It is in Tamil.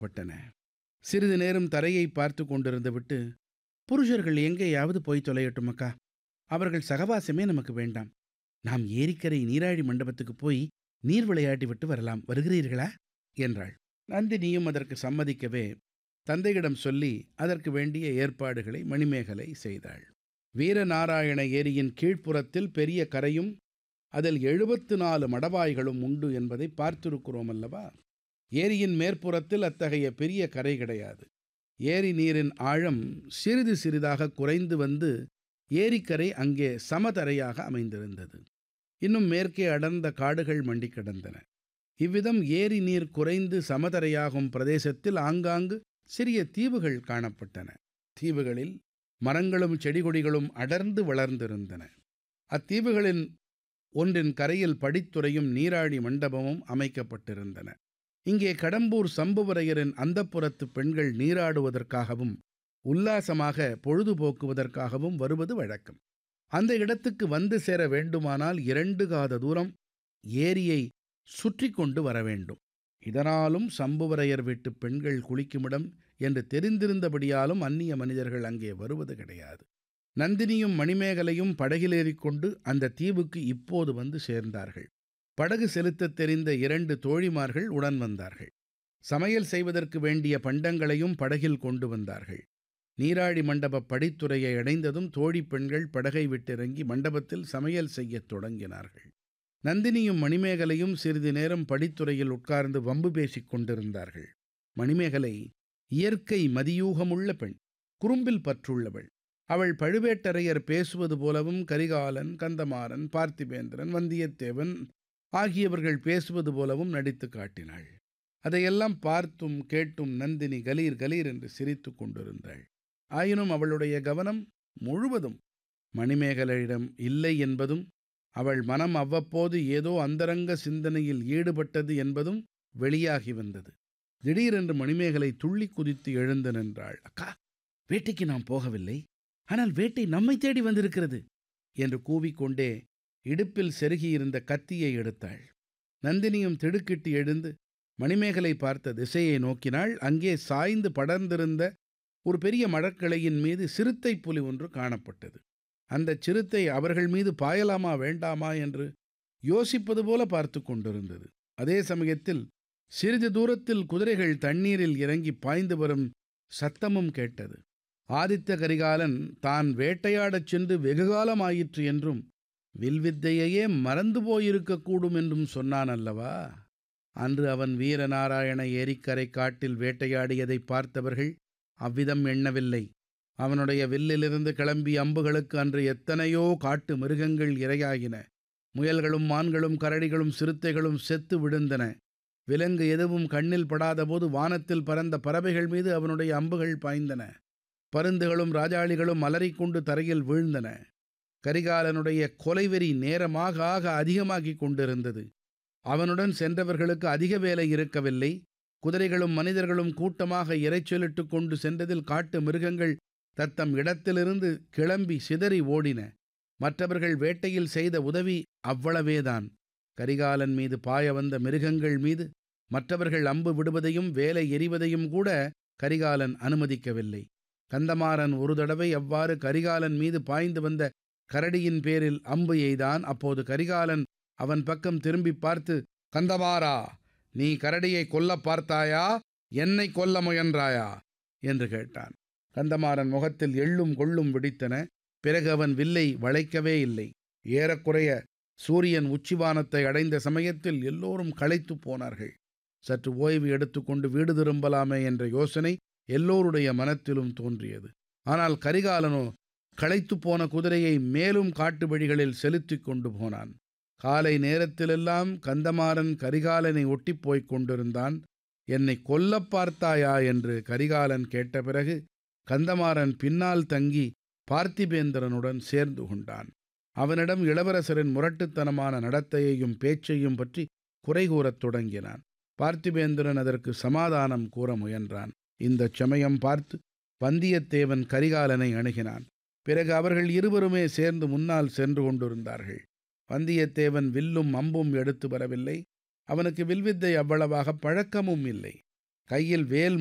பட்டன சிறிது நேரம் தரையை பார்த்து கொண்டிருந்து விட்டு புருஷர்கள் எங்கேயாவது போய் தொலையட்டும் அக்கா அவர்கள் சகவாசமே நமக்கு வேண்டாம் நாம் ஏரிக்கரை நீராழி மண்டபத்துக்கு போய் நீர் விளையாடி விட்டு வரலாம் வருகிறீர்களா என்றாள் நந்தினியும் அதற்கு சம்மதிக்கவே தந்தையிடம் சொல்லி அதற்கு வேண்டிய ஏற்பாடுகளை மணிமேகலை செய்தாள் வீரநாராயண ஏரியின் கீழ்ப்புறத்தில் பெரிய கரையும் அதில் எழுபத்து நாலு மடவாய்களும் உண்டு என்பதை பார்த்திருக்கிறோம் அல்லவா ஏரியின் மேற்புறத்தில் அத்தகைய பெரிய கரை கிடையாது ஏரி நீரின் ஆழம் சிறிது சிறிதாக குறைந்து வந்து ஏரிக்கரை அங்கே சமதரையாக அமைந்திருந்தது இன்னும் மேற்கே அடர்ந்த காடுகள் மண்டி கிடந்தன இவ்விதம் ஏரி நீர் குறைந்து சமதரையாகும் பிரதேசத்தில் ஆங்காங்கு சிறிய தீவுகள் காணப்பட்டன தீவுகளில் மரங்களும் செடிகொடிகளும் அடர்ந்து வளர்ந்திருந்தன அத்தீவுகளின் ஒன்றின் கரையில் படித்துறையும் நீராழி மண்டபமும் அமைக்கப்பட்டிருந்தன இங்கே கடம்பூர் சம்புவரையரின் அந்தப்புறத்து பெண்கள் நீராடுவதற்காகவும் உல்லாசமாக பொழுதுபோக்குவதற்காகவும் வருவது வழக்கம் அந்த இடத்துக்கு வந்து சேர வேண்டுமானால் இரண்டு காத தூரம் ஏரியை சுற்றி கொண்டு வர வேண்டும் இதனாலும் சம்புவரையர் வீட்டு பெண்கள் குளிக்குமிடம் என்று தெரிந்திருந்தபடியாலும் அந்நிய மனிதர்கள் அங்கே வருவது கிடையாது நந்தினியும் மணிமேகலையும் படகிலேறிக்கொண்டு அந்த தீவுக்கு இப்போது வந்து சேர்ந்தார்கள் படகு செலுத்தத் தெரிந்த இரண்டு தோழிமார்கள் உடன் வந்தார்கள் சமையல் செய்வதற்கு வேண்டிய பண்டங்களையும் படகில் கொண்டு வந்தார்கள் நீராழி மண்டப படித்துறையை அடைந்ததும் தோழி பெண்கள் படகை விட்டிறங்கி மண்டபத்தில் சமையல் செய்யத் தொடங்கினார்கள் நந்தினியும் மணிமேகலையும் சிறிது நேரம் படித்துறையில் உட்கார்ந்து வம்பு பேசிக் கொண்டிருந்தார்கள் மணிமேகலை இயற்கை மதியூகமுள்ள பெண் குறும்பில் பற்றுள்ளவள் அவள் பழுவேட்டரையர் பேசுவது போலவும் கரிகாலன் கந்தமாறன் பார்த்திபேந்திரன் வந்தியத்தேவன் ஆகியவர்கள் பேசுவது போலவும் நடித்து காட்டினாள் அதையெல்லாம் பார்த்தும் கேட்டும் நந்தினி கலீர் கலீர் என்று சிரித்து கொண்டிருந்தாள் ஆயினும் அவளுடைய கவனம் முழுவதும் மணிமேகலையிடம் இல்லை என்பதும் அவள் மனம் அவ்வப்போது ஏதோ அந்தரங்க சிந்தனையில் ஈடுபட்டது என்பதும் வெளியாகி வந்தது திடீரென்று மணிமேகலை துள்ளி குதித்து எழுந்து நின்றாள் அக்கா வேட்டைக்கு நாம் போகவில்லை ஆனால் வேட்டை நம்மை தேடி வந்திருக்கிறது என்று கூவிக்கொண்டே இடுப்பில் செருகியிருந்த கத்தியை எடுத்தாள் நந்தினியும் திடுக்கிட்டு எழுந்து மணிமேகலை பார்த்த திசையை நோக்கினாள் அங்கே சாய்ந்து படர்ந்திருந்த ஒரு பெரிய மரக்கிளையின் மீது சிறுத்தை புலி ஒன்று காணப்பட்டது அந்தச் சிறுத்தை அவர்கள் மீது பாயலாமா வேண்டாமா என்று யோசிப்பது போல பார்த்து கொண்டிருந்தது அதே சமயத்தில் சிறிது தூரத்தில் குதிரைகள் தண்ணீரில் இறங்கி பாய்ந்து வரும் சத்தமும் கேட்டது ஆதித்த கரிகாலன் தான் வேட்டையாடச் சென்று வெகுகாலமாயிற்று என்றும் வில்வித்தையையே மறந்து போயிருக்கக்கூடும் என்றும் சொன்னான் அல்லவா அன்று அவன் வீரநாராயண ஏரிக்கரை காட்டில் வேட்டையாடியதை பார்த்தவர்கள் அவ்விதம் எண்ணவில்லை அவனுடைய வில்லிலிருந்து கிளம்பிய அம்புகளுக்கு அன்று எத்தனையோ காட்டு மிருகங்கள் இரையாகின முயல்களும் மான்களும் கரடிகளும் சிறுத்தைகளும் செத்து விழுந்தன விலங்கு எதுவும் கண்ணில் படாதபோது வானத்தில் பறந்த பறவைகள் மீது அவனுடைய அம்புகள் பாய்ந்தன பருந்துகளும் ராஜாளிகளும் அலறிக்கொண்டு தரையில் வீழ்ந்தன கரிகாலனுடைய கொலைவெறி நேரமாக ஆக அதிகமாகிக் கொண்டிருந்தது அவனுடன் சென்றவர்களுக்கு அதிக வேலை இருக்கவில்லை குதிரைகளும் மனிதர்களும் கூட்டமாக இரைச்சலிட்டு கொண்டு சென்றதில் காட்டு மிருகங்கள் தத்தம் இடத்திலிருந்து கிளம்பி சிதறி ஓடின மற்றவர்கள் வேட்டையில் செய்த உதவி அவ்வளவேதான் கரிகாலன் மீது பாய வந்த மிருகங்கள் மீது மற்றவர்கள் அம்பு விடுவதையும் வேலை எறிவதையும் கூட கரிகாலன் அனுமதிக்கவில்லை கந்தமாறன் ஒரு தடவை அவ்வாறு கரிகாலன் மீது பாய்ந்து வந்த கரடியின் பேரில் அம்பு எய்தான் அப்போது கரிகாலன் அவன் பக்கம் திரும்பி பார்த்து கந்தமாறா நீ கரடியை கொல்ல பார்த்தாயா என்னை கொல்ல முயன்றாயா என்று கேட்டான் கந்தமாறன் முகத்தில் எள்ளும் கொள்ளும் வெடித்தன பிறகு அவன் வில்லை வளைக்கவே இல்லை ஏறக்குறைய சூரியன் உச்சிவானத்தை அடைந்த சமயத்தில் எல்லோரும் களைத்து போனார்கள் சற்று ஓய்வு எடுத்துக்கொண்டு வீடு திரும்பலாமே என்ற யோசனை எல்லோருடைய மனத்திலும் தோன்றியது ஆனால் கரிகாலனோ களைத்து போன குதிரையை மேலும் காட்டு வழிகளில் செலுத்திக் கொண்டு போனான் காலை நேரத்திலெல்லாம் கந்தமாறன் கரிகாலனை ஒட்டிப் போய்க் கொண்டிருந்தான் என்னை கொல்லப் பார்த்தாயா என்று கரிகாலன் கேட்ட பிறகு கந்தமாறன் பின்னால் தங்கி பார்த்திபேந்திரனுடன் சேர்ந்து கொண்டான் அவனிடம் இளவரசரின் முரட்டுத்தனமான நடத்தையையும் பேச்சையும் பற்றி குறை கூறத் தொடங்கினான் பார்த்திபேந்திரன் அதற்கு சமாதானம் கூற முயன்றான் இந்தச் சமயம் பார்த்து வந்தியத்தேவன் கரிகாலனை அணுகினான் பிறகு அவர்கள் இருவருமே சேர்ந்து முன்னால் சென்று கொண்டிருந்தார்கள் வந்தியத்தேவன் வில்லும் அம்பும் எடுத்து வரவில்லை அவனுக்கு வில்வித்தை அவ்வளவாக பழக்கமும் இல்லை கையில் வேல்